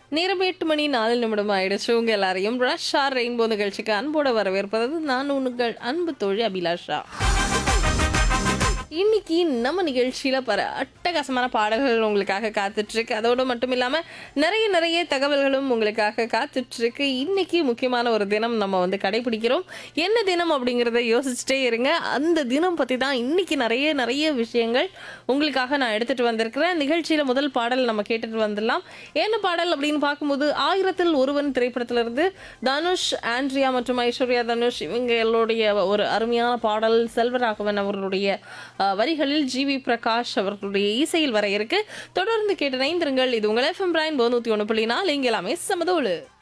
நேரம் எட்டு மணி நாலு நிமிடம் ஆயிடுச்சு உங்க எல்லாரையும் ரஷ் ஆர் ரெயின்போ நிகழ்ச்சிக்கு அன்போட வரவேற்பது நான் உங்கள் அன்பு தோழி அபிலாஷா இன்னைக்கு நம்ம நிகழ்ச்சியில் பல அட்டகாசமான பாடல்கள் உங்களுக்காக காத்துட்ருக்கு அதோடு மட்டும் இல்லாமல் நிறைய நிறைய தகவல்களும் உங்களுக்காக காத்துட்ருக்கு இன்னைக்கு முக்கியமான ஒரு தினம் நம்ம வந்து கடைபிடிக்கிறோம் என்ன தினம் அப்படிங்கிறத யோசிச்சுட்டே இருங்க அந்த தினம் பற்றி தான் இன்னைக்கு நிறைய நிறைய விஷயங்கள் உங்களுக்காக நான் எடுத்துகிட்டு வந்திருக்கிறேன் நிகழ்ச்சியில் முதல் பாடல் நம்ம கேட்டுட்டு வந்துடலாம் என்ன பாடல் அப்படின்னு பார்க்கும்போது ஆயிரத்தில் ஒருவன் திரைப்படத்திலிருந்து தனுஷ் ஆண்ட்ரியா மற்றும் ஐஸ்வர்யா தனுஷ் இவங்களுடைய ஒரு அருமையான பாடல் செல்வராகவன் அவர்களுடைய அஹ், வரிகளில் ஜி வி பிரகாஷ் அவர்களுடைய இசையில் வர இருக்கு தொடர்ந்து கேட்டு இணைந்திருங்கள் இது உங்கள் எஃப்எம் பிரைன் நூற்றி ஒன்று புள்ளி நாலு இங்கே எல்லாமே சமதோடு